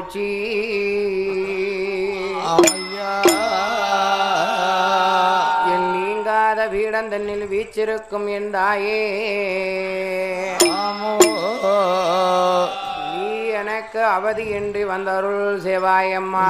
போச்சி ஆமையா என் நீங்காத வீடன் தன்னில் வீச்சிருக்கும் என் தாயே ஆமோ நீ எனக்கு அவதி என்று வந்தருள் சேவாயம்மா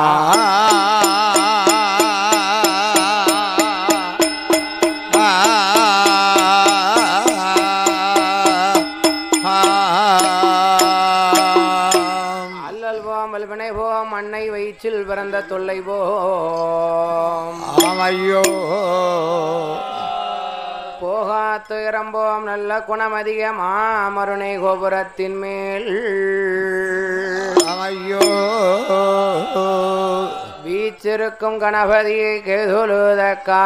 அல்லல் போம் வல்வினை போம் அன்னை வயிற்றில் பிறந்த தொல்லை போம் ஆமையோ போகா துயரம்போம் நல்ல குணமதிக மாமருணை கோபுரத்தின் மேல் ஆமையோ வீச்சிருக்கும் கணபதியை கேதுலுதக்கா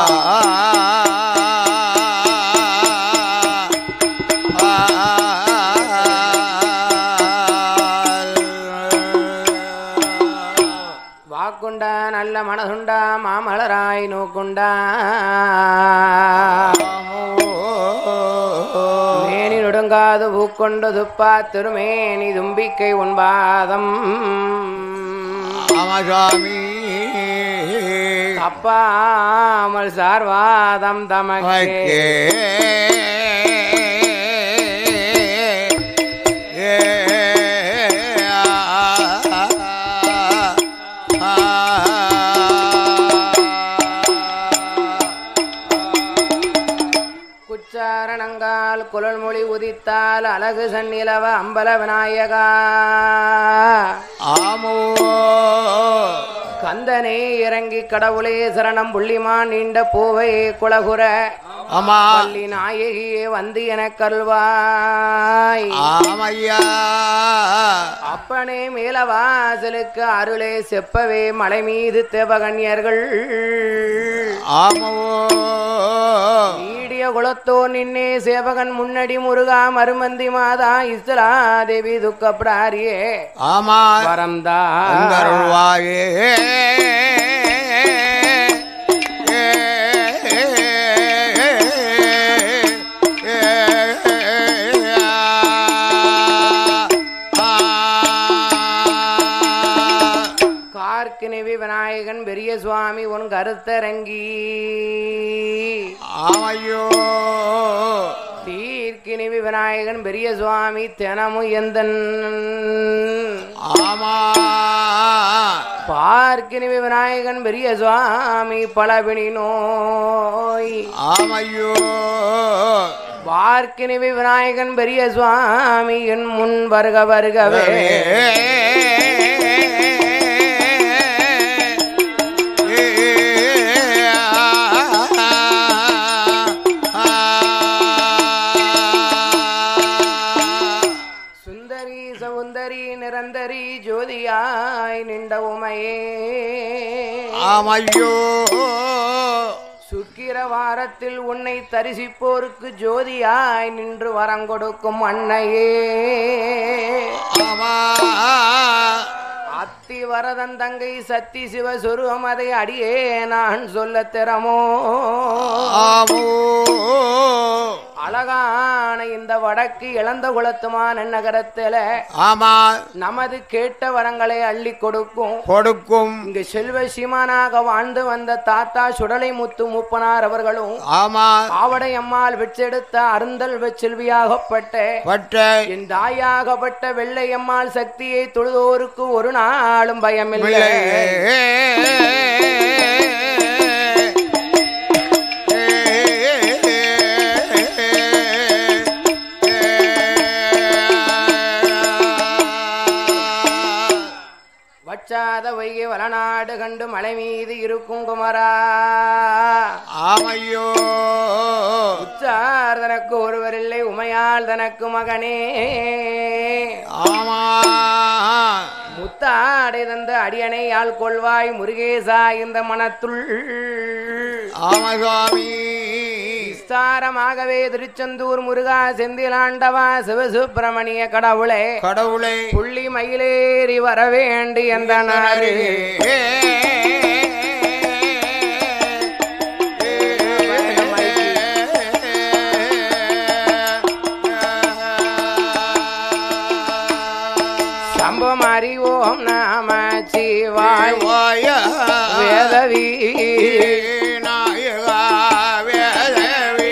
வாக்குண்டா நல்ல மனதுண்டா மாமலராய் நோக்குண்டா மேனி நொடுங்காது பூக்கொண்டு துப்பா திருமேனி தும்பிக்கை உண்பாதம் ஆமசாமி தப்பாமல் சார்வாதம் தமக்கே குச்சாரணங்கால் குழல் மொழி உதித்தால் அழகு சந்நிலவ அம்பல விநாயகா ஆமோ கந்தனே இறங்கி கடவுளே சரணம் புள்ளிமான் நீண்ட பூவை குலகுர ஆமா பள்ளி நாயகியே வந்து எனக் கல்வாய் ஆமையா அப்பனே மேலவாசலுக்கு அருளே செப்பவே மலை மீது தேவகன்யர்கள் ஆமோ நீடிய குலத்தோ நின்னே சேவகன் முன்னடி முருகா மருமந்தி மாதா இஸ்லா தேவி துக்கப்படாரியே ஆமா வரம்தா அங்கருள்வாயே கார்க்கினிவி விநாயகன் பெரிய சுவாமி உன் கருத்தரங்கி ஆமையோ தீர்க்கினிவி விநாயகன் பெரிய சுவாமி தினமும் எந்தன் ஆமா பார்க்கினிவி விநாயகன் பெரிய சுவாமி பலபிணி நோய் ஆமையோ பார்க்கினிவி விநாயகன் பெரிய சுவாமி என் முன் வருக வருகவே சுந்தரி சவுந்தரி நிரந்தரி ஜோதியாய் நின்ற உமையே ஆமையோ சுக்கிர வாரத்தில் உன்னை தரிசிப்போருக்கு ஜோதியாய் நின்று வரங்கொடுக்கும் அன்னையே ஆமா அத்தி வரதன் தங்கை சத்தி சிவசுருவம் அதை அடியே நான் சொல்ல திறமோ ஆமோ அழகான இந்த வடக்கு இளந்த குளத்துமான நகரத்தில ஆமா நமது கேட்ட வரங்களை அள்ளி கொடுக்கும் கொடுக்கும் இங்கு செல்வ சீமானாக வாழ்ந்து வந்த தாத்தா சுடலை முத்து மூப்பனார் அவர்களும் ஆமா ஆவடை அம்மாள் வெச்செடுத்த அருந்தல் வெச்செல்வியாகப்பட்ட பட்ட என் தாயாகப்பட்ட வெள்ளையம்மாள் சக்தியை தொழுதோருக்கு ஒரு நாளும் பயமில்லை வச்சாத வைகை வளநாடு கண்டு மலை மீது இருக்கும் குமரா ஆமையோ உச்சார் தனக்கு ஒருவர் இல்லை உமையால் தனக்கு மகனே ஆமா முத்தாடை தந்த அடியனை ஆள் கொள்வாய் முருகேசா இந்த மனத்துள் ஆமா சுவாமி விஸ்தாரமாகவே திருச்செந்தூர் முருகா செந்திலாண்டவா சிவசுப்பிரமணிய கடவுளே கடவுளை புள்ளி மயிலேறி வர வேண்டி எந்த நாடு சம்பம் அறிவோ வாய வேதவி நாயகா வேதவி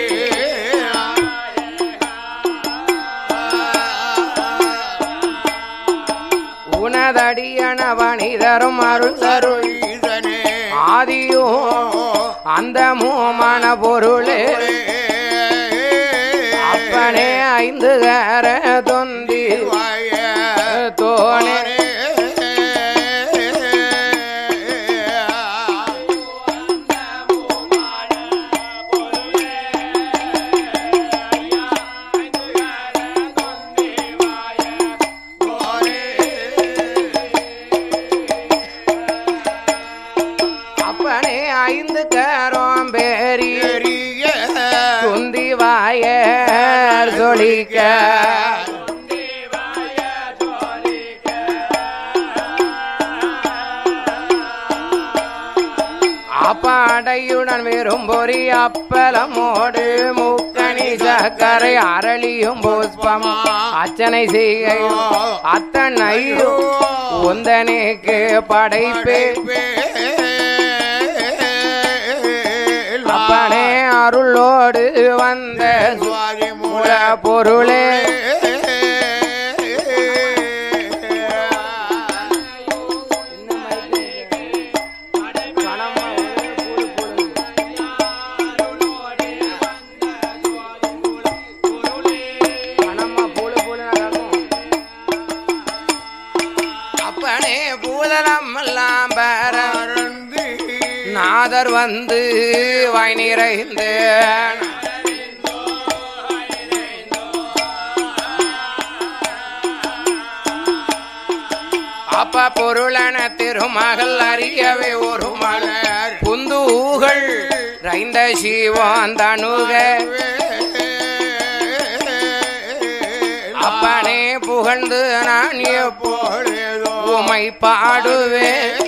உனதடியன வணிதரும் அருள் தருள் ஈசனே ஆதியும் அந்த மூமான பொருளே அப்பனே ஐந்து கர தொந்தி வாய தோணே அப்பனே ஐந்து கரம் பேரி துந்தி வாய சொலிக்க அப்பாடையுடன் வெறும் பொறி அப்பலமோடு முக்கணி சக்கரை அரளியும் புஷ்பம் அச்சனை செய்கையும் அத்தனையும் உந்தனுக்கு படைப்பே அப்பனே அருளோடு வந்த மூல பொருளே அப்பனே பூதலம் எல்லாம் பெற நாதர் வந்து வாய் நிறைந்து அப்ப பொருளன திருமகள் அறியவே ஒரு மலர் புந்தூகள் ரைந்த சிவாந்தனுக அப்பனே புகழ்ந்து நான் எப்போ உமை பாடுவேன்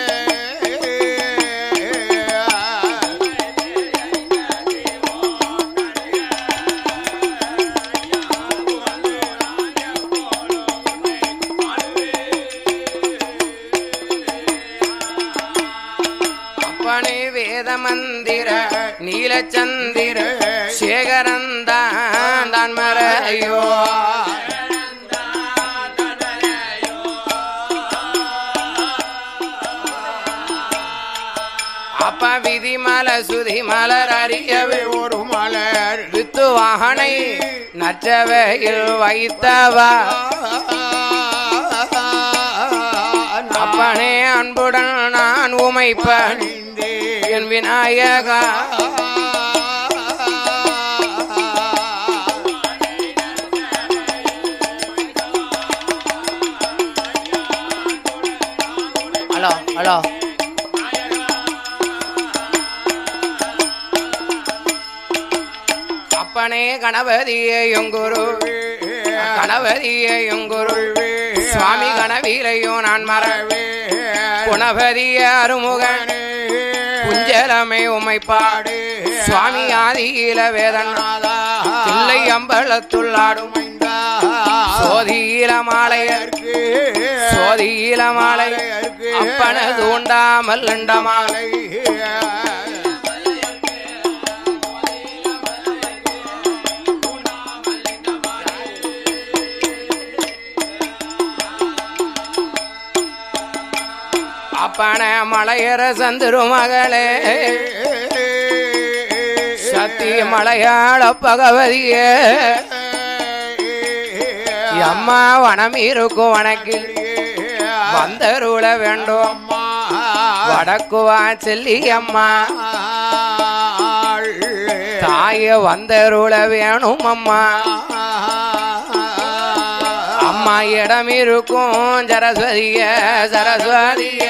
அப்பனே வேத மந்திர நீலச்சந்திர சேகரந்தான் தான் மறையோ அப்ப விதி மல சுதி மலர் அறியவே ஒரு மலர் வித்து வாகனை நச்சவையில் வைத்தவா அப்பனே அன்புடன் நான் உமைப்பன் என் விநாயகா ஹலோ ஹலோ அப்பனே கணபதியையும் குரு கணபதியையும் குரு சுவாமி கணவீரையும் நான் மறவே குணபதிய அருமுகன் குஞ்சலமே உமைப்பாடு சுவாமி ஆதியில வேதன் இல்லை அம்பலத்துள்ளாடும் சோதியில மாலையர் சோதியில மாலை அப்பனது உண்டாமல் மாலை அப்பன மலையர சந்துரு மகளே சத்தி மலையாள பகவதியே அம்மா வனம் இருக்கும் வனக்கில் வந்தருள வேண்டும் வடக்குவா செல்லி அம்மா தாய வந்தருள வேணும் அம்மா அம்மா இடம் இருக்கும் சரஸ்வதிய சரஸ்வதிய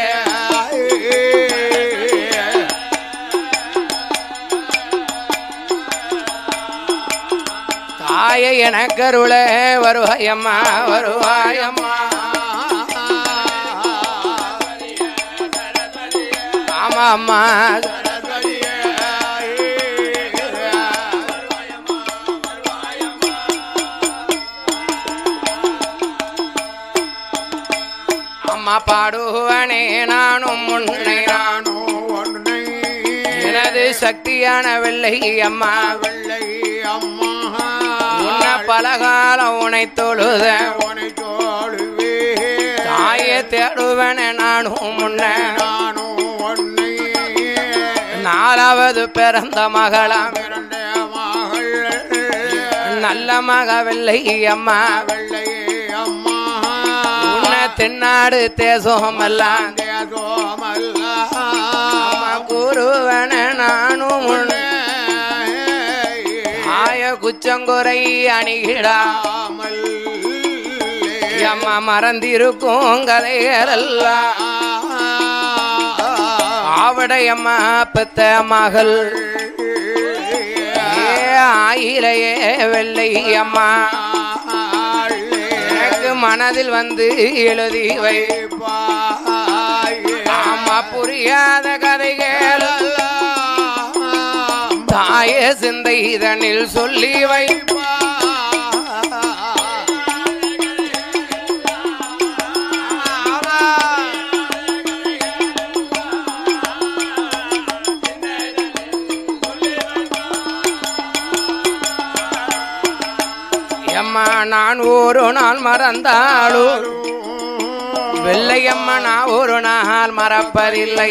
தாய எனக்கருள வருவாயம்மா வருவாயம்மா ஆமா அம்மா அம்மா பாடுவனே நானும் முன்னை நானோ ஒன்றை எனது சக்தியான வெள்ளை அம்மா வெள்ளை அம்மா உன்ன பலகாலம் உனை தொழுத உனை தோழுவே தாயே தேடுவனே நானும் முன்ன நானோ ஒன்றை நாலாவது பிறந்த மகளாம் பிறந்த மகள் நல்ல மக வெள்ளை அம்மா வெள்ளை அம்மா உன்ன தென்னாடு தேசம் எல்லாம் தேசோமல்ல அம்மா கூறுவன நானும் முன்ன ஆய குச்சங்குறை அணிகிடா அம்மா மறந்திருக்கும் கதைகளெல்லாம் ஆவடையம்மா பெத்த மகள் ஏ ஆயிலையே வெள்ளை அம்மா எனக்கு மனதில் வந்து எழுதி வை அம்மா புரியாத கதைகள் தாயே சிந்தை இதனில் சொல்லி வை அம்மா நான் ஒரு நாள் மறந்தாலும் வெள்ளையம்மா நான் ஒரு நாள் மறப்பதில்லை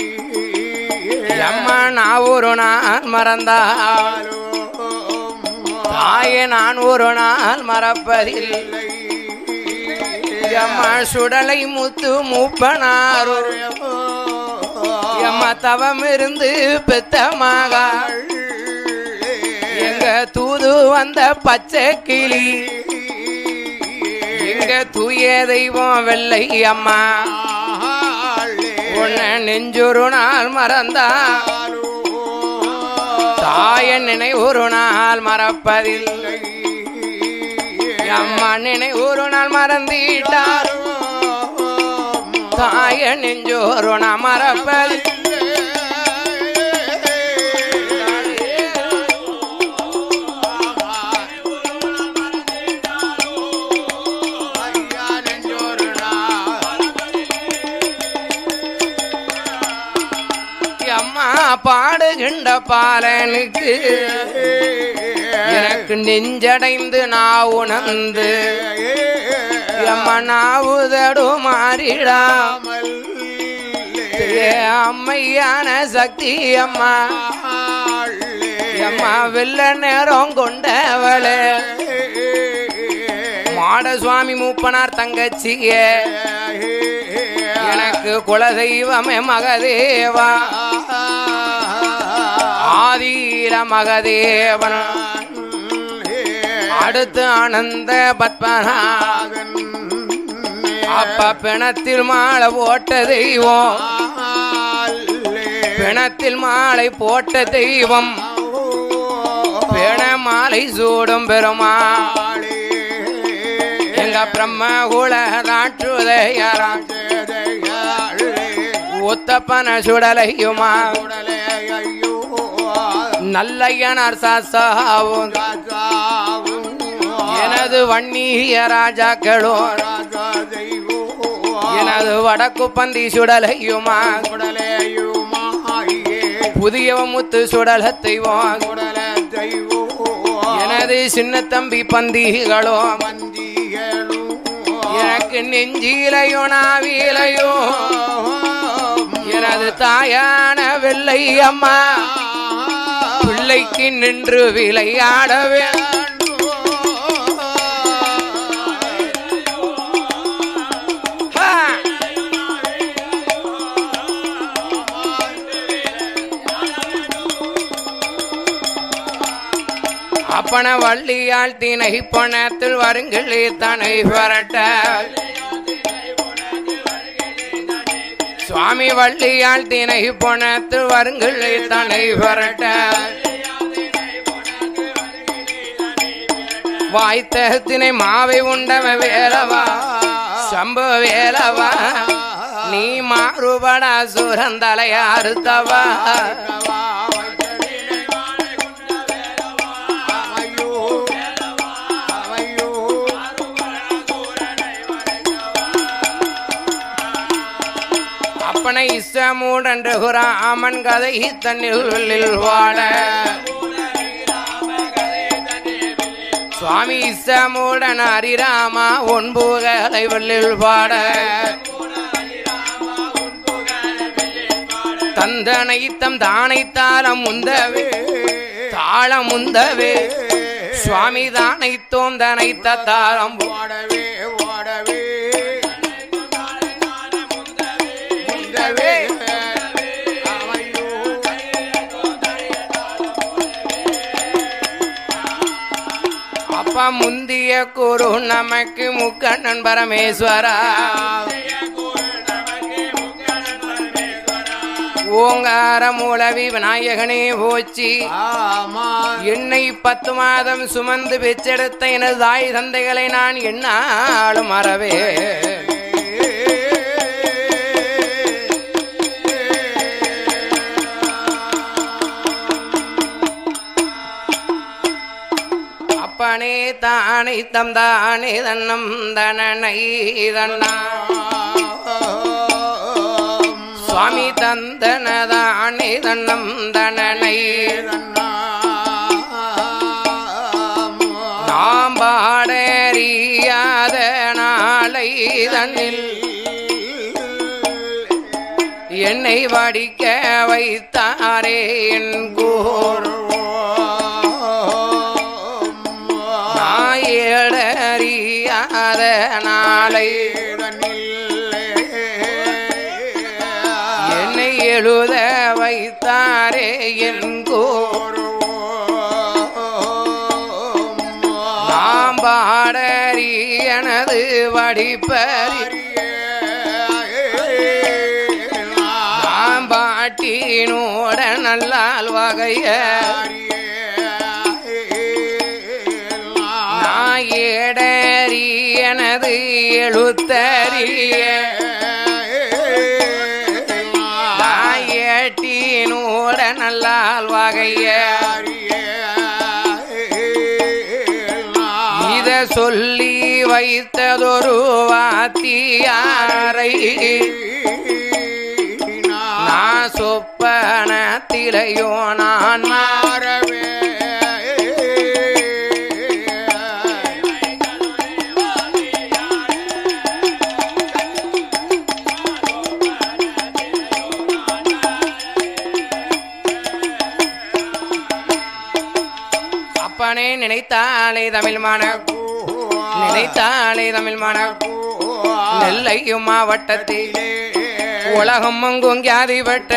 அம்மா நான் ஒரு நாள் மறந்தால் தாயே நான் ஒரு நாள் மறப்பதில்லை அம்மா சுடலை முத்து மூப்பனாரோ அம்மா தவம் இருந்து பெத்த மகள் எங்க தூது வந்த பச்சை கிளி எங்க தூய தெய்வம் வெள்ளை அம்மா உன்னை நெஞ்சொரு நாள் மறந்தா தாய நினை ஒரு நாள் மறப்பதில்லை அம்மா நினை ஒரு நாள் மறந்திட்டார் தாய நெஞ்சோரு நாள் மறப்பதில்லை அம்மா பாடுகின்ற பாலனுக்கு எனக்கு நெஞ்சடைந்து நான் உணர்ந்து அம்மா நாவுதடு மாறிடா ஏ அம்மையான சக்தி அம்மா அம்மா வெள்ள நேரம் கொண்டவளே மாட சுவாமி மூப்பனார் தங்கச்சியே எனக்கு குலதெய்வமே மகதேவா ஆதீர மகதேவன் அடுத்து ஆனந்த பத்மநாதன் அப்ப பிணத்தில் மாலை போட்ட தெய்வம் பிணத்தில் மாலை போட்ட தெய்வம் பிண மாலை சூடும் பெருமா எங்க பிரம்ம குல நாட்டுதையரான் உத்தப்பன சுடலையுமா நல்லையனார் சாசாவும் எனது வன்னிய ராஜாக்களும் எனது வடக்கு பந்தி சுடலையுமா புதிய முத்து சுடல தெய்வம் எனது சின்ன தம்பி பந்திகளும் எனக்கு நெஞ்சிலையோ நாவிலையோ எனது தாயான வெள்ளை அம்மா பிள்ளைக்கு நின்று விளையாட வேண்டும் ஆ! அப்பன வள்ளியால் திணை பணத்தில் வருங்களே தனை வரட்ட சுவாமி வள்ளியால் திணை பணத்தில் வருங்களே தனை வரட்ட வாய்த்தகத்தினை மாவை உண்டவ வேலவா சம்பு வேலவா நீ மாறுபடா சுரந்தலையா அறுத்தவா இசமூடன்று ராமன் கதை தன்னில் வாட சுவாமி இசமூடன் ஹரிராமா ஒன்புகலை வெள்ளில் பாட தந்தனை தம் தானை தாளம் முந்தவே தாளம் முந்தவே சுவாமி தானை தோந்தனை தாளம் ஓடவே ஓடவே முந்தவே அவையோ அப்பா முந்திய குரு நமக்கு முக்கண்ணன் பரமேஸ்வரா ஓங்கார மூலவி விநாயகனே போச்சி ஆமா என்னை பத்து மாதம் சுமந்து பெற்றெடுத்த எனது தாய் தந்தைகளை நான் என்னாலும் மறவே அப்பனே தானை தம் தானே தன்னம் தனனை தன்னா சுவாமி தந்தனதானே தன்னம் தனனை நாம் பாடறியாத நாளை தன்னில் என்னை வடிக்க வைத்தாரே என் கூர் நாயடறியாத நாளை என்னை எழுத வைத்தாரே என் கூர் நாம் பாடறி எனது வடிப்பறி நாம் பாட்டினோட நல்லால் வகைய நாயேடறி எனது எழுத்தறிய நாயேட்டினோட நல்லால் வகைய இத சொல்லி வைத்ததொரு வாத்தியாரை நான் சொப்பனத்திலையோ நான் மாறவே அப்பனே நினைத்தாலே தமிழ் மன நினைத்தாலே தமிழ் மன நெல்லையும் மாவட்டத்தில் உலகம் எங்கும் வியாதிப்பட்டு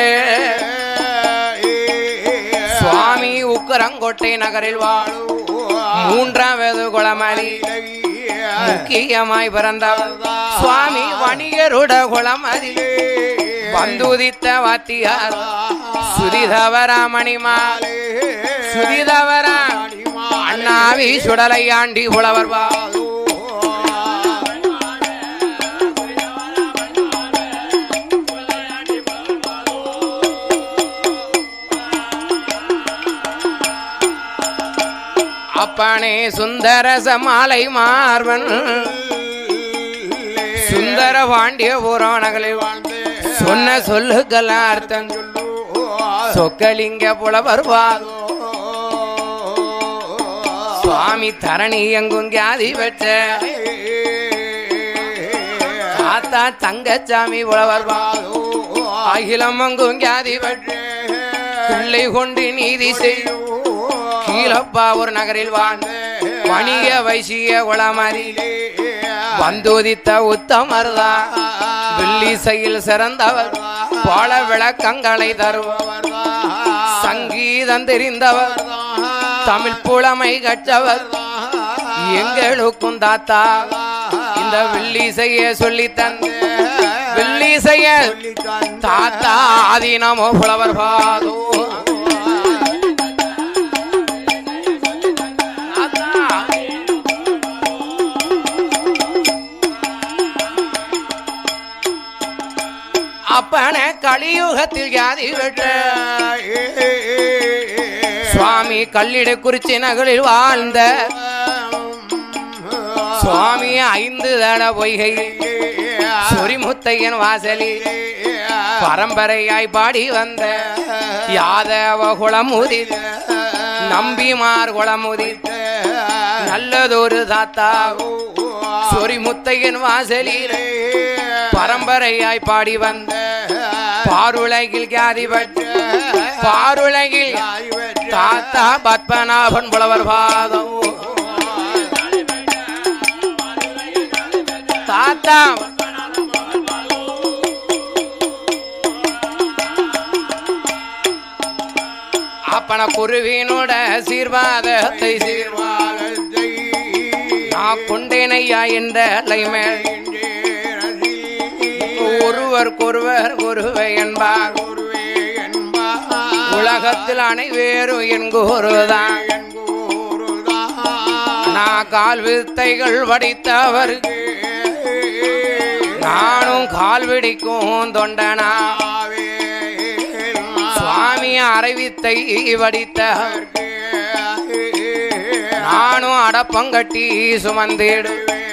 சுவாமி உக்கரங்கோட்டை நகரில் வாழும் மூன்றாவது குளமதி முக்கியமாய் பிறந்தவர் சுவாமி வணிகருட குளமதி வந்துதித்த வாத்தியார் சுதிதவரா மணிமால் சுதிதவரா அண்ணாவி சுடலை ஆண்டி புலவர் வா அப்பனே சுந்தரச மாலை மார்பன் சுந்தர பாண்டிய புராணங்களில் சொன்ன சொல்லுக்கெல்லாம் அர்த்தம் சொக்கலிங்க புலவர் வாதோ சுவாமி தரணி எங்கும் வியாதி பெற்ற தாத்தா தங்கச்சாமி புலவர் வாதோ அகிலம் எங்கும் வியாதி பெற்ற பிள்ளை கொண்டு நீதி செய்யும் கீழப்பா ஒரு நகரில் வாழ்ந்த வணிக வைசிய குளமரி வந்துதித்த உத்தமர்தா வில்லிசையில் சிறந்தவர் பல விளக்கங்களை தருபவர் சங்கீதம் தெரிந்தவர் தமிழ் புலமை கற்றவர் எங்களுக்கும் தாத்தா இந்த வில்லிசைய சொல்லி தந்த வில்லிசைய தாத்தா ஆதீனமோ புலவர் பாதோ தாத்தா அப்பன கலியுகத்தில் ஜாதி வெட்ட சுவாமி கல்லிட குறிச்சி நகரில் வாழ்ந்த சுவாமி ஐந்து தட பொய்கை சொரிமுத்தையன் வாசலில் பரம்பரையாய் பாடி வந்த யாதவ குளமுதி நம்பிமார் குளமுதி நல்லதொரு தாத்தா சொரிமுத்தையன் வாசலில் பரம்பரையாய் பாடி வந்த பாருலகில் கியாதிபட் பாருலகில் தாத்தா பத்மநாபன் புலவர் பாதம் தாத்தா அப்பன குருவினோட சீர்வாதத்தை சீர்வா நான் கொண்டேனையா என்ற அலைமேல் ஒருவருக்கொருவர் குருவை என்பார் உலகத்தில் அனைவேரும் என் குருதான் நான் கால் வித்தைகள் வடித்தவர் நானும் கால் விடிக்கும் தொண்டனா சுவாமி அரைவித்தை வடித்தவர் நானும் அடப்பங்கட்டி சுமந்திடு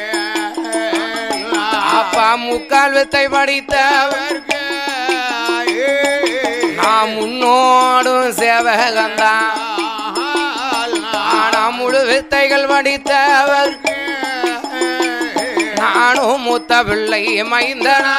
அப்பா முக்கால் வித்தை படித்தவர் நான் முன்னோடும் சேவகந்தான் ஆனா முழு வித்தைகள் படித்தவர் நானும் மூத்த பிள்ளை மைந்தனா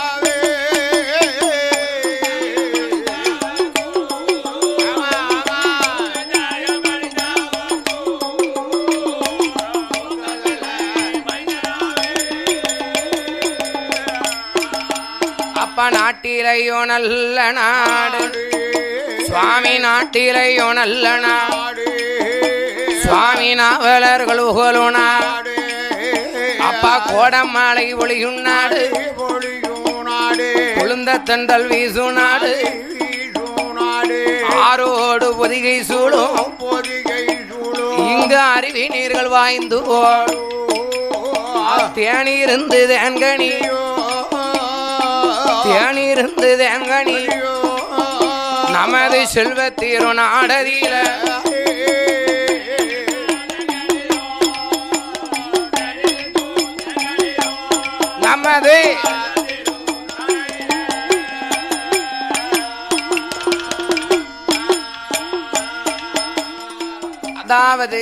அப்ப நாட்டிலையோ நல்ல நாடு சுவாமி நாட்டிலையோ நல்ல நாடு சுவாமி நாவலர்கள் உகழும் நாடு அப்பா கோடமாலை ஒளியும் நாடு குழுந்த தண்டல் வீசும் நாடு ஆரோடு பொதிகை சூழும் இங்கு அருவி நீர்கள் வாய்ந்து ஓடும் தேனிருந்து தேன்கனி தேனிருந்து தேன்கனி நமது செல்வ திருநாடதியில நமது அதாவது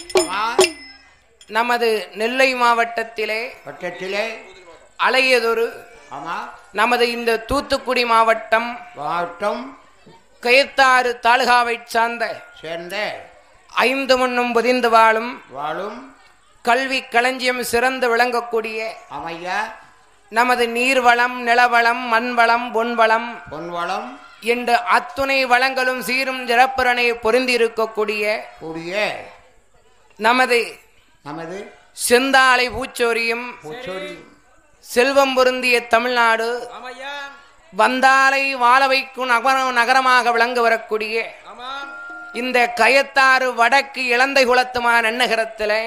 நமது நெல்லை மாவட்டத்திலே பட்டத்திலே அலையதொரு ஆமா நமது இந்த தூத்துக்குடி மாவட்டம் மாவட்டம் கயத்தாறு தாலுகாவைச் சார்ந்த சேர்ந்த ஐந்து மண்ணும் புதிந்து வாழும் வாழும் கல்வி களஞ்சியம் சிறந்து விளங்கக்கூடிய அமையா நமது நீர்வளம் நிலவளம் மண்வளம் பொன்வளம் பொன்வளம் என்ற அத்துணை வளங்களும் சீரும் சிறப்புறனை பொருந்திருக்கக்கூடிய கூடிய நமது நமது செந்தாலை பூச்சோரியும் பூச்சோரி செல்வம் பொருந்திய தமிழ்நாடு வந்தாலை வாழ வைக்கும் நகர நகரமாக விளங்க வரக்கூடிய இந்த கயத்தாறு வடக்கு இளந்தை குளத்துமான நன்னகரத்தில்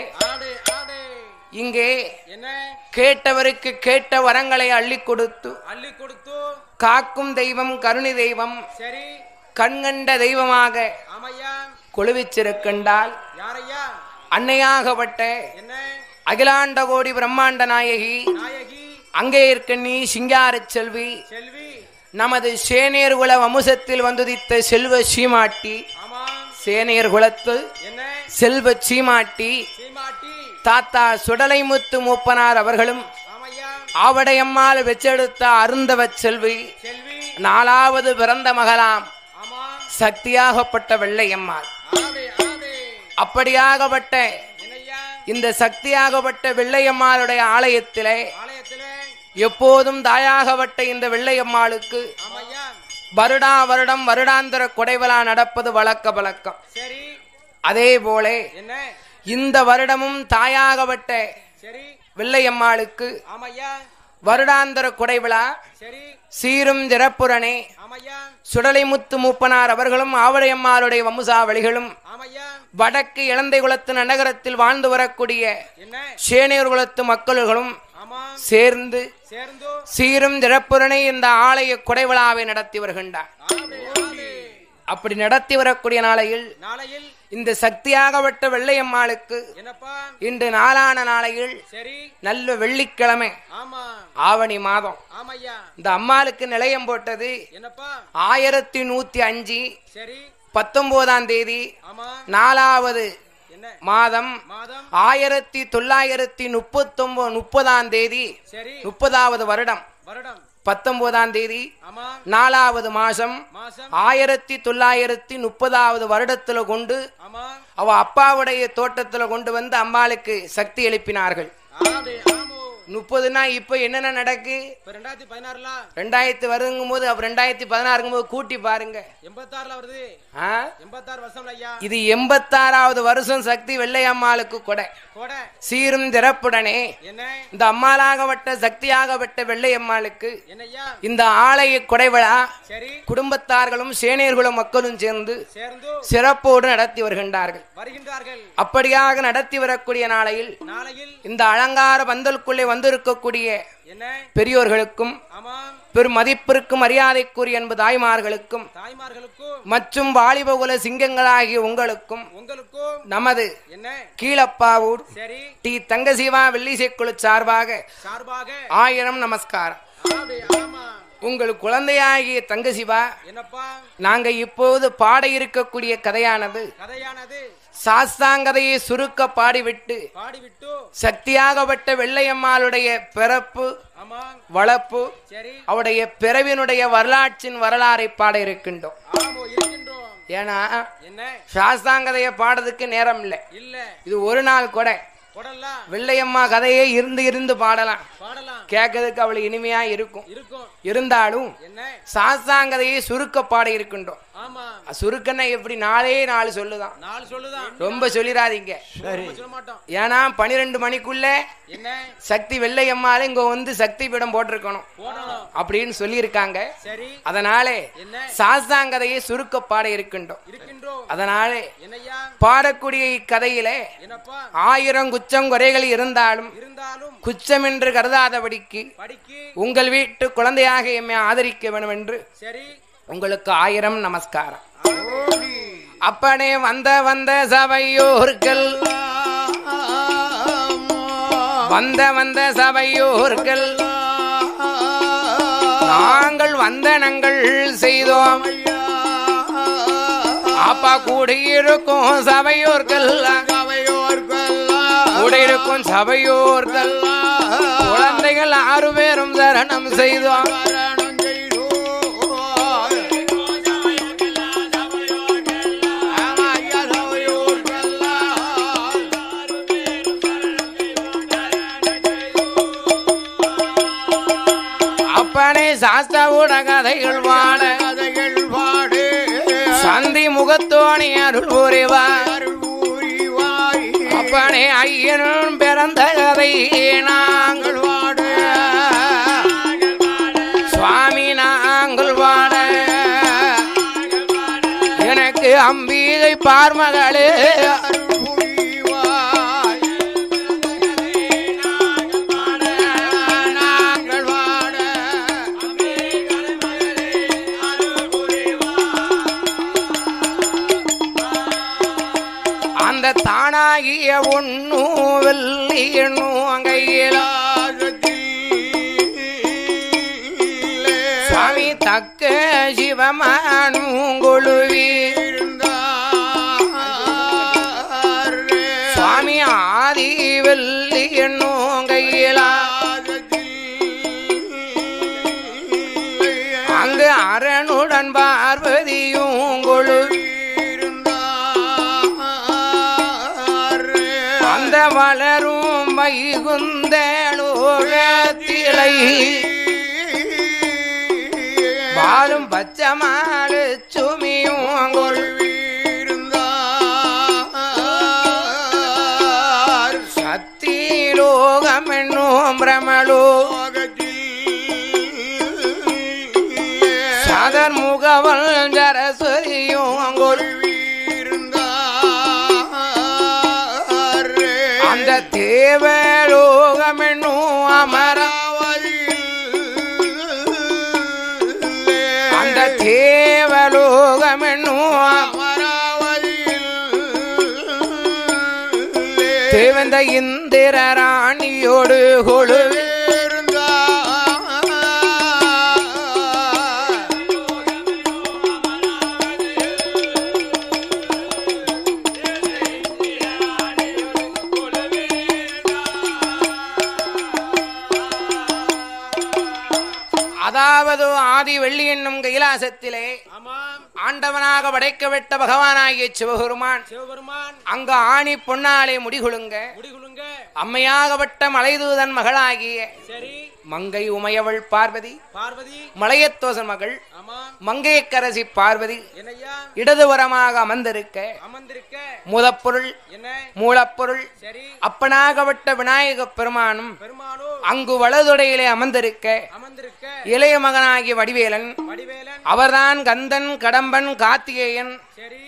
இங்கே கேட்டவருக்கு கேட்ட வரங்களை அள்ளி கொடுத்து அள்ளி கொடுத்து காக்கும் தெய்வம் கருணை தெய்வம் சரி கண்கண்ட தெய்வமாக ஆமையா கொழுவிச்சிருக்கின்றால் யாரையா அன்னையாகப்பட்ட என்ன அகிலாண்ட கோடி பிரம்மாண்ட நாயகி நாயகி அங்கே இருக்க நீ சிங்காரச் செல்வி செல்வி நமது சேனியர் குல வம்சத்தில் வந்துதித்த செல்வ சீமாட்டி ஆமா சேனியர் குலத்து என்ன செல்வ சீமாட்டி சீமாட்டி தாத்தா சுடலைமுத்து மூப்பனார் அவர்களும் ஆமையா ஆவடையம்மாள் வெச்செடுத்த அருந்தவ செல்வி செல்வி நாலாவது பிறந்த மகளாம் ஆமா சக்தியாகப்பட்ட வெள்ளையம்மாள் ஆடே ஆடே அப்படியாகப்பட்ட என்னையா இந்த சக்தியாகப்பட்ட வெள்ளையம்மாளுடைய ஆலயத்திலே ஆலயத்திலே எப்போதும் தாயாகப்பட்ட இந்த வெள்ளையம்மாளுக்கு ஆமையா வருடா வருடம் வருடாந்திர கொடைவிழா நடப்பது வழக்க வழக்கம் சரி அதே போல என்ன இந்த வருடமும் தாயாகப்பட்ட சரி வெள்ளையம்மாளுக்கு ஆமையா வருடாந்திர கொடைவிழா சரி சீரும் திறப்புரணே ஆமையா சுடலைமுத்து மூப்பனார் அவர்களும் ஆவடையம்மாளுடைய வம்சாவளிகளும் ஆமையா வடக்கு இளந்தை குலத்து நகரத்தில் வாழ்ந்து வரக்கூடிய என்ன சேனையர் குலத்து மக்கள்களும் ஆமா சேர்ந்து சேர்ந்து சீரும் திறப்புரணை இந்த ஆலய கொடைவிழாவை நடத்தி வருகின்றார் ஆடே ஆடே அப்படி நடத்தி வரக்கூடிய நாளையில் நாளையில் இந்த சக்தியாகப்பட்ட வெள்ளையம்மாளுக்கு என்னப்பா இன்று நாளான நாளையில் சரி நல்ல வெள்ளிக்கிழமை ஆமா ஆவணி மாதம் ஆமையா இந்த அம்மாளுக்கு நிலையம் போட்டது என்னப்பா ஆயிரத்தி நூத்தி அஞ்சு சரி பத்தொன்பதாம் தேதி ஆமா நாலாவது என்ன மாதம் மாதம் ஆயிரத்தி தொள்ளாயிரத்தி முப்பத்தொன்பது முப்பதாம் தேதி சரி முப்பதாவது வருடம் வருடம் பத்தொன்பதாம் தேதி ஆமா நாலாவது மாசம் மாசம் ஆயிரத்தி தொள்ளாயிரத்தி முப்பதாவது வருடத்துல கொண்டு ஆமா அவ அப்பாவுடைய தோட்டத்துல கொண்டு வந்து அம்மாளுக்கு சக்தி எழுப்பினார்கள் ஆடி ஆமோ முப்பதுனா இப்ப என்னென்ன நடக்கு இப்ப ரெண்டாயிரத்தி பதினாறுல ரெண்டாயிரத்தி வருங்கும் போது அப்ப ரெண்டாயிரத்தி பதினாறுங்கும் போது கூட்டி பாருங்க எண்பத்தாறுல வருது ஆ? எண்பத்தாறு வருஷம் ஐயா இது எண்பத்தாறாவது வருஷம் சக்தி வெள்ளையம்மாளுக்கு கொடை கூட சீரும் திறப்புடனே என்ன இந்த அம்மாளாகப்பட்ட சக்தியாகப்பட்ட வெள்ளையம்மாளுக்கு என்னய்யா இந்த ஆலய கொடைவிழா சரி குடும்பத்தார்களும் சேனையர்களும் மக்களும் சேர்ந்து சேர்ந்து சிறப்போடு நடத்தி வருகின்றார்கள் வருகின்றார்கள் அப்படியாக நடத்தி வரக்கூடிய நாளையில் நாளையில் இந்த அலங்கார பந்தலுக்குள்ளே வந்திருக்கக்கூடிய என்ன பெரியோர்களுக்கும் ஆமா பெரும் மதிப்பிற்கும் மரியாதைக்குரிய என்பது தாய்மார்களுக்கும் தாய்மார்களுக்கும் மற்றும் வாலிப குல சிங்கங்களாகிய உங்களுக்கும் உங்களுக்கும் நமது என்ன கீழப்பாவூர் சரி டி தங்கசிவா வெள்ளிசைக்குழு சார்பாக சார்பாக ஆயிரம் நமஸ்காரம் ஆடி ஆமா உங்கள் குழந்தையாகிய தங்கசிவா என்னப்பா நாங்க இப்போது பாட இருக்கக்கூடிய கதையானது கதையானது சாஸ்தாங்கதையை சுருக்க பாடிவிட்டு பாடிவிட்டு சக்தியாகப்பட்ட வெள்ளையம்மாளுடைய பிறப்பு ஆமா வளர்ப்பு சரி அவருடைய பிறவினுடைய வரலாற்றின் வரலாறை பாட இருக்கின்றோம் ஆமோ இருக்கின்றோம் ஏன்னா என்ன சாஸ்தாங்கதையை பாடுறதுக்கு நேரம் இல்லை இல்ல இது ஒரு நாள் கூட கொடலாம் வெள்ளையம்மா கதையே இருந்து இருந்து பாடலாம் பாடலாம் கேட்கறதுக்கு அவளுக்கு இனிமையா இருக்கும் இருக்கும் இருந்தாலும் என்ன சாஸ்தாங்கதையை சுருக்க பாட இருக்கின்றோம் ஆமா சுருக்கன்னா எப்படி நாளே நாலு சொல்லுதான் நாலு சொல்லுதான் ரொம்ப சொல்லிடாதீங்க ரொம்ப சொல்ல மாட்டோம் ஏன்னா பனிரெண்டு மணிக்குள்ள என்ன சக்தி வெள்ளையம்மால இங்க வந்து சக்தி பீடம் போட்டிருக்கணும் போடணும் அப்படின்னு சொல்லியிருக்காங்க சரி அதனாலே என்ன சாஸ்தாங்கதையை சுருக்க பாட இருக்கின்றோம் இருக்கின்றோம் அதனாலே என்னய்யா பாடக்கூடிய இக்கதையிலே என்னப்பா ஆயிரம் குச்சம் குறைகள் இருந்தாலும் இருந்தாலும் குச்சம் என்று கருதாதபடிக்கு படிக்கு உங்கள் வீட்டு குழந்தையாக எம்மை ஆதரிக்க வேண்டும் என்று சரி உங்களுக்கு ஆயிரம் நமஸ்காரம் அப்பனே வந்த வந்த சபையோர்கள் வந்த வந்த சபையோர்கள் நாங்கள் வந்தனங்கள் செய்தோம் அப்பா கூடியிருக்கும் சபையோர்கள் கூடியிருக்கும் சபையோர்கள் குழந்தைகள் ஆறு பேரும் சரணம் செய்தோம் அப்பனே சாஸ்தாவோட கதைகள் வாழ சந்தி முகத்தோணி அருள் புரிவார் அப்பனே ஐயனும் பிறந்த கதை நாங்கள் வாட சுவாமி நாங்கள் வாட எனக்கு அம்பிகை பார்மகளே நாங்கள் வாட அந்த தானாகிய ஒன்னும் வெள்ளி எண்ணும் கையிலா சுவாமி தக்க சிவமானும் கொழுவி சுவாமி ஆதி வெள்ளி எண்ணும் கையிலா அங்கு அரணுடன் பார்வதியும் கொழுவி அந்த வளரும் வைகுந்தேலோகத்திலை பாலும் பச்சமாலு சுமியும் கொள்வி சக்தி லோகம் என்னும் பிரமலோ சதர் முகவல் ஜரஸ்வதியும் கொள்வி அந்த தேவலோகம் என்னும் அமராவதி அந்த தேவலோகம் என்னும் இந்திர ராணியோடு கொழுவே அதாவது ஆதி வெள்ளி என்னும் கைலாசத்திலே ஆமாம் ஆண்டவனாக படைக்கவிட்ட பகவானாகிய சிவபெருமான் சிவபெருமான் அங்க ஆணி பொன்னாலே முடிகுலுங்க முடிகுலுங்க அம்மையாகப்பட்ட மலைதூதன் மகளாகிய சரி மங்கை உமையவள் பார்வதி பார்வதி மலையத்தோசன் மகள் ஆமாம் மங்கையக்கரசி பார்வதி என்னய்யா இடதுபுறமாக அமர்ந்திருக்க அமர்ந்திருக்க முதப்பொருள் என்ன மூலப்பொருள் சரி அப்பனாகப்பட்ட விநாயக பெருமானும் பெருமானோ அங்கு வலதுடையிலே அமர்ந்திருக்க அமர்ந்திருக்க இளைய மகனாகிய வடிவேலன் வடிவேலன் அவர்தான் கந்தன் கடம்பன் கார்த்திகேயன் சரி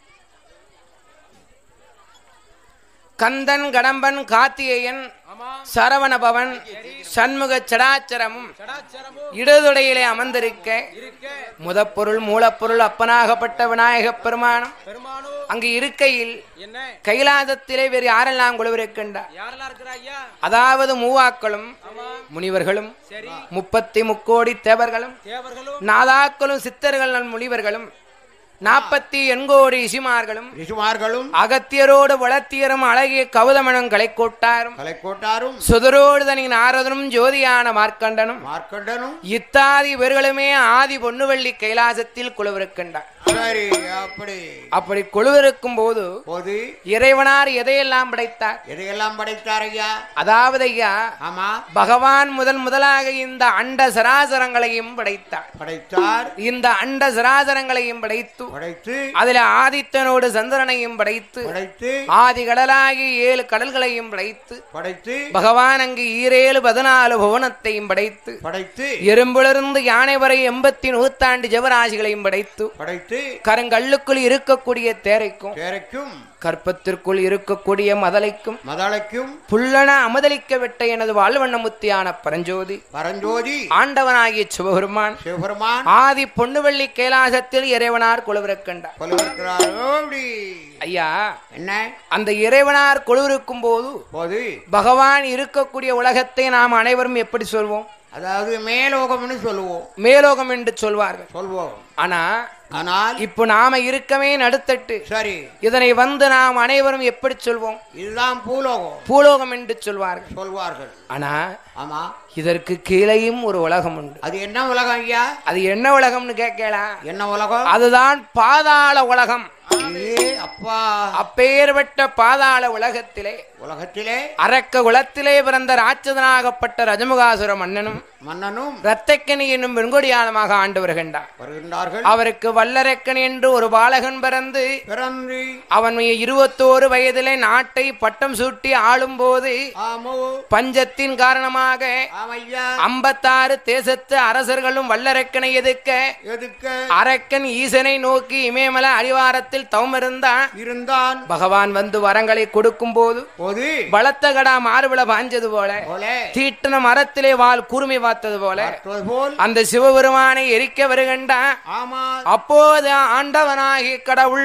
கந்தன் கடம்பன் கார்த்திகேயன் ஆமாம் சரவணபவன் சண்முக சடாச்சரமும் சடாச்சரமோ இடதுடையிலே அமர்ந்திருக்க இருக்க முதப்பொருள் மூலப்பொருள் அப்பனாகப்பட்ட விநாயகப் பெருமானும் பெருமானோ அங்கு இருக்கையில் என்ன கைலாசத்திலே வேறு யாரெல்லாம் குழுவிருக்கின்றார் யாரெல்லாம் இருக்கிறா ஐயா அதாவது மூவாக்களும் ஆமாம் முனிவர்களும் சரி முப்பத்தி முக்கோடி தேவர்களும் தேவர்களும் நாதாக்களும் சித்தர்கள் முனிவர்களும் நாற்பத்தி எண்கோடி இசிமார்களும் ரிஷுமார்களும் அகத்தியரோடு வளத்தியரும் அழகிய கௌதமனும் கலைக்கோட்டாரும் கலைக்கோட்டாரும் சுதரோடு தனி நாரதனும் ஜோதியான மார்க்கண்டனும் மார்க்கண்டனும் இத்தாதி இவர்களுமே ஆதி பொன்னுவள்ளி கைலாசத்தில் குழுவிருக்கின்றார் சரி அப்படி அப்படி குழுவிருக்கும் போது போது இறைவனார் எதையெல்லாம் படைத்தார் எதையெல்லாம் படைத்தார் ஐயா அதாவது ஐயா ஆமா பகவான் முதன் முதலாக இந்த அண்ட சராசரங்களையும் படைத்தார் படைத்தார் இந்த அண்ட சராசரங்களையும் படைத்து படைத்து அதில் ஆதித்தனோடு சந்திரனையும் படைத்து படைத்து ஆதி கடலாகி ஏழு கடல்களையும் படைத்து படைத்து பகவான் அங்கு ஈரேழு பதினாலு புவனத்தையும் படைத்து படைத்து எறும்பிலிருந்து யானை வரை எண்பத்தி நூத்தாண்டு ஜெவராசிகளையும் படைத்து படைத்து கருங்கல்லுக்குள் இருக்கக்கூடிய தேரைக்கும் தேரைக்கும் கற்பத்திற்குள் இருக்கக்கூடிய மதலைக்கும் மதளைக்கும் புல்லன அமதலிக்க விட்ட எனது வாழ்வண்ணமுத்தியான பரஞ்சோதி பரஞ்சோதி ஆண்டவனாகிய சிவபெருமான் சிவபெருமான் ஆதி பொன்னுவள்ளி கைலாசத்தில் இறைவனார் கொலுவிருக்கின்றார் கொலுவிருக்கிறார் ஓடி ஐயா என்ன அந்த இறைவனார் கொலுவிருக்கும் போது போது பகவான் இருக்கக்கூடிய உலகத்தை நாம் அனைவரும் எப்படி சொல்வோம் அதாவது மேலோகம்னு சொல்லுவோம் மேலோகம் என்று சொல்வார்கள் சொல்வோம் ஆனா ஆனால் இப்போ நாம இருக்கவே நடுத்தட்டு சரி இதனை வந்து நாம் அனைவரும் எப்படி சொல்வோம் இதுதான் பூலோகம் பூலோகம் என்று சொல்வார்கள் சொல்வார்கள் ஆனா ஆமா இதற்கு கீழேயும் ஒரு உலகம் உண்டு அது என்ன உலகம் ஐயா அது என்ன உலகம்னு கேட்கலாம் என்ன உலகம் அதுதான் பாதாள உலகம் ஏ அப்பா அப்பேற்பட்ட பாதாள உலகத்திலே உலகத்திலே அரக்க குலத்திலே பிறந்த ராட்சதனாகப்பட்ட ரஜமுகாசுர மன்னனும் மன்னனும் இரத்தக்கனி என்னும் வெண்கொடியானமாக ஆண்டு வருகின்றார் வருகின்றார்கள் அவருக்கு வல்லரக்கன் என்று ஒரு பாலகன் பிறந்து பிறந்து அவன் இருபத்தோரு வயதிலே நாட்டை பட்டம் சூட்டி ஆளும்போது ஆமோ பஞ்சத்தின் காரணமாக ஆமையா ஐம்பத்தாறு தேசத்து அரசர்களும் வல்லரக்கனை எதிர்க்க எதுக்க அரக்கன் ஈசனை நோக்கி இமயமல அடிவாரத்தில் தவம் இருந்தான் இருந்தான் பகவான் வந்து வரங்களை கொடுக்கும் போது போது பலத்த கடா மார்பிள பாஞ்சது போல போல தீட்டின மரத்திலே வால் கூர்மை பார்த்தது போல பார்த்தது போல் அந்த சிவபெருமானை எரிக்க வருகின்றான் ஆமா அப்போது ஆண்டவனாகி கடவுள்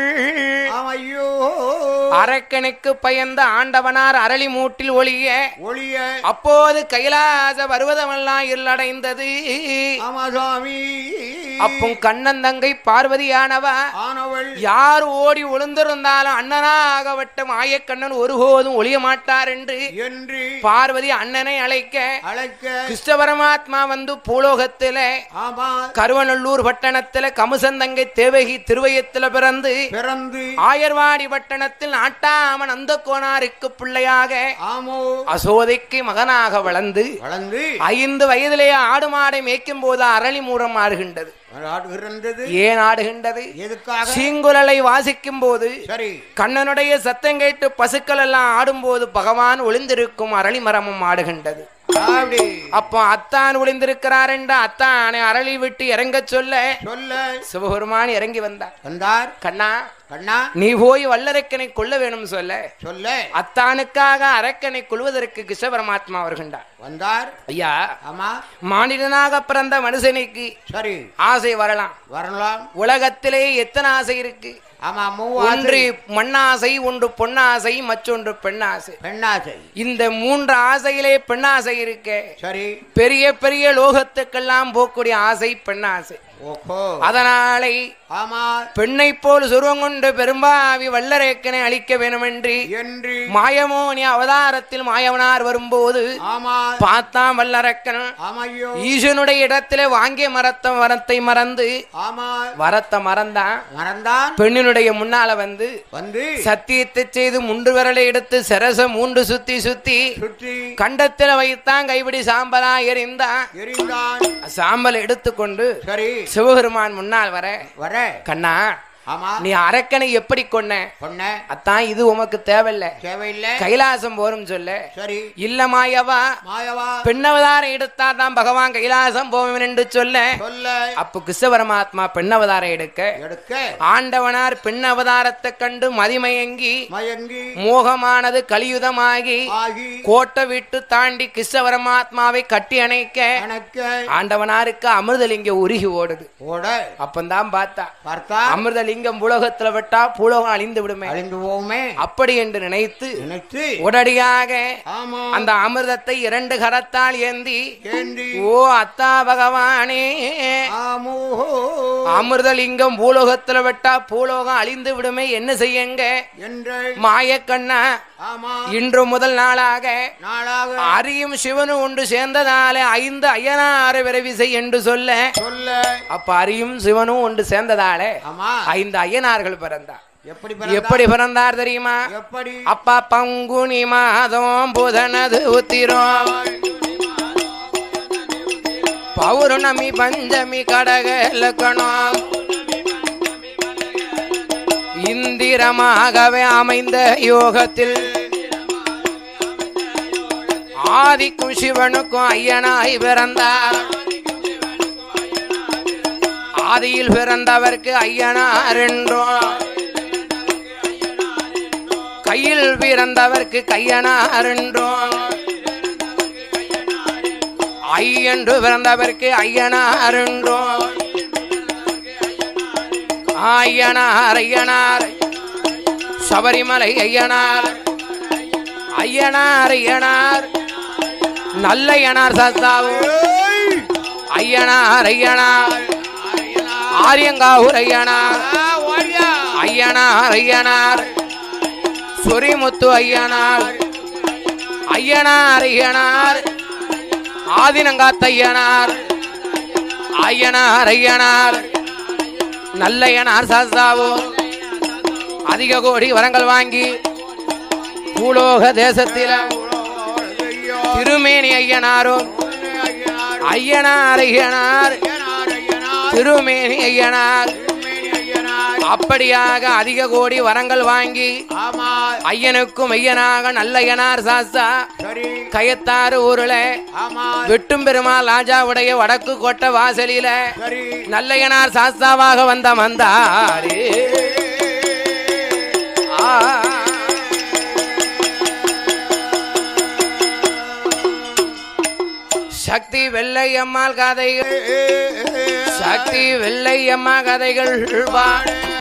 ஆமையோ அரக்கனுக்கு பயந்த ஆண்டவனார் அரளி மூட்டில் ஒளிய ஒளிய அப்போது கைலாச பருவதமெல்லாம் இருளடைந்தது ஆமா சுவாமி அப்பும் கண்ணன் தங்கை பார்வதியானவா ஆனவள் யார் ஓடி ஒளிந்திருந்தாலும் அண்ணனாகப்பட்ட மாயக்கண்ணன் ஒருபோதும் ஒளிய மாட்டார் என்று என்று பார்வதி அண்ணனை அழைக்க அழைக்க கிருஷ்ண பரமாத்மா வந்து பூலோகத்தில ஆமா கருவநல்லூர் பட்டணத்துல கமுசந்தங்கை தேவகி திருவயத்துல பிறந்து பிறந்து ஆயர்வாடி பட்டணத்தில் நாட்டாமன் அந்த கோனாருக்கு பிள்ளையாக ஆமோ அசோதைக்கு மகனாக வளர்ந்து வளர்ந்து ஐந்து வயதிலேயே ஆடு மாடை மேய்க்கும் போது அரளி மூரம் ஆடுகின்றது ஆடுகின்றது ஏன் ஆடுகின்றது எதுக்காக சீங்குழலை வாசிக்கும் போது சரி கண்ணனுடைய சத்தம் கேட்டு பசுக்கள் எல்லாம் ஆடும்போது பகவான் ஒளிந்திருக்கும் அரளி மரமும் ஆடுகின்றது அப்படி அப்போ அத்தான் ஒளிந்திருக்கிறார் என்ற அத்தானை அரளி விட்டு இறங்க சொல்ல சொல்ல சிவபெருமான் இறங்கி வந்தார் வந்தார் கண்ணா கண்ணா நீ போய் வல்லரக்கனை கொல்ல வேணும் சொல்ல சொல்ல அத்தானுக்காக அரக்கனை கொள்வதற்கு கிருஷ்ண பரமாத்மா வருகின்றார் வந்தார் ஐயா ஆமா மானிடனாக பிறந்த மனுஷனுக்கு சரி ஆசை வரலாம் வரலாம் உலகத்திலே எத்தனை ஆசை இருக்கு ஆமா ஒன்று மூவாசை மண்ணாசை ஒன்று பொன்னாசை மற்றொன்று பெண்ணாசை பெண்ணாசை இந்த மூன்று ஆசையிலே பெண்ணாசை இருக்க சரி பெரிய பெரிய லோகத்துக்கெல்லாம் போகக்கூடிய ஆசை பெண்ணாசை ஓஹோ அதனாலே ஆமா பெண்ணை போல் சுருவம் கொண்டு பெரும்பாவி வல்லரேக்கனை அழிக்க வேணுமென்று என்று மாயமோனி அவதாரத்தில் மாயவனார் வரும்போது ஆமா பார்த்தான் வல்லரக்கன் ஆமையோ ஈசனுடைய இடத்துல வாங்கிய மரத்த வரத்தை மறந்து ஆமா வரத்தை மறந்தான் மறந்தான் பெண்ணினுடைய முன்னால வந்து வந்து சத்தியத்தை செய்து முண்டு விரலை எடுத்து சரச மூன்று சுத்தி சுத்தி சுற்றி கண்டத்துல வைத்தான் கைப்பிடி சாம்பலா எறிந்தான் எரிந்தான் சாம்பல் எடுத்துக்கொண்டு சரி சிவபெருமான் முன்னால் வர வர கண்ணா ஆமா நீ அரக்கனை எப்படி கொன்ன பொண்ண அத்தான் இது உமக்கு தேவையில்ல தேவையில்லை கைலாசம் போரும் சொல்ல சரி இல்ல மாயவா மாயவா பெண்ணவதாரம் எடுத்தா தான் பகவான் கைலாசம் போவேன் என்று சொல்ல சொல்ல அப்ப கிருஷ்ண பரமாத்மா பெண்ணவதாரம் எடுக்க எடுக்க ஆண்டவனார் பெண் அவதாரத்தை கண்டு மதிமயங்கி மயங்கி மோகமானது கலியுதமாகி ஆகி கோட்டை விட்டு தாண்டி கிருஷ்ண பரமாத்மாவை கட்டி அணைக்க கணக்க ஆண்டவனாருக்கு அமிர்தலிங்க உருகி ஓடுது ஓட அப்பந்தான் பார்த்தா பார்த்தா அமிர்தலிங்கம் புலகத்துல விட்டா பூலோகம் அழிந்து விடுமே அழிந்து போவோமே அப்படி என்று நினைத்து நினைத்து உடனடியாக ஆமா அந்த அமிர்தத்தை இரண்டு கரத்தால் ஏந்தி ஏந்தி ஓ அத்தா பகவானே ஆமோ அமிர்தலிங்கம் பூலோகத்துல விட்டா பூலோகம் அழிந்து விடுமே என்ன செய்யுங்க என்று மாயக்கண்ணா ஆமா இன்று முதல் நாளாக நாளாக அரியும் சிவனும் ஒன்று சேர்ந்ததாலே ஐந்து அய்யனாறு விரைவிசை என்று சொல்ல சொல்ல அப்ப அரியும் சிவனும் ஒன்று சேர்ந்ததாலே ஆமா ஐந்து ஐயனார்கள் பிறந்தார் எப்படி பிறந்தார்? எப்படி பிறந்தார் தெரியுமா எப்படி அப்பா பங்குனி மாதம் புதனது உத்திரம் பௌர்ணமி பஞ்சமி கடக இலக்கணம் இந்திரமாகவே அமைந்த யோகத்தில் ஆதிக்கும் சிவனுக்கும் ஐயனாய் பிறந்தார் ஆதியில் பிறந்தவர்க்கு ஐயனார் என்றோம் கையில் பிறந்தவர்க்கு கையனார் என்றோம் ஐயன்று பிறந்தவர்க்கு ஐயனார் என்றோம் ஐயனார் ஐயனார் சபரிமலை ஐயனார் ஐயனார் ஐயனார் நல்ல ஐயனார் சத்தாவும் ஐயனார் ஐயனார் ஆரியங்காவூர் ஐயனார் ஆ, ஓடியா ஐயனார் ஐயனார் சொரிமுத்து ஐயனார் ஐயனார் ஐயனார் ஆதினங்காத்த ஐயனார் ஐயனார் ஐயனார் நல்லையனார் சாஸ்தாவோ அதிக கோடி வரங்கள் வாங்கி பூலோக தேசத்தில ஐயோ திருமேனி ஐயனாரும் ஐயனார் ஐயனார் ஐயனார் ஐயனார் ஐயனார் திருமேனி ஐயனார் திருமேனி ஐயனார் அப்படியாக அதிக கோடி வரங்கள் வாங்கி ஆமா ஐயனுக்கும் ஐயனாக நல்லையனார் சாஸ்தா சரி கயத்தாறு ஊருல ஆமா வெட்டும் பெருமாள் ராஜாவுடைய வடக்கு கோட்டை வாசலில சரி நல்லையனார் சாஸ்தாவாக வந்த வந்தாரே ஆ. சக்தி வெள்ளையம்மாள் கதைகள் சக்தி வெள்ளையம்மா கதைகள் பாட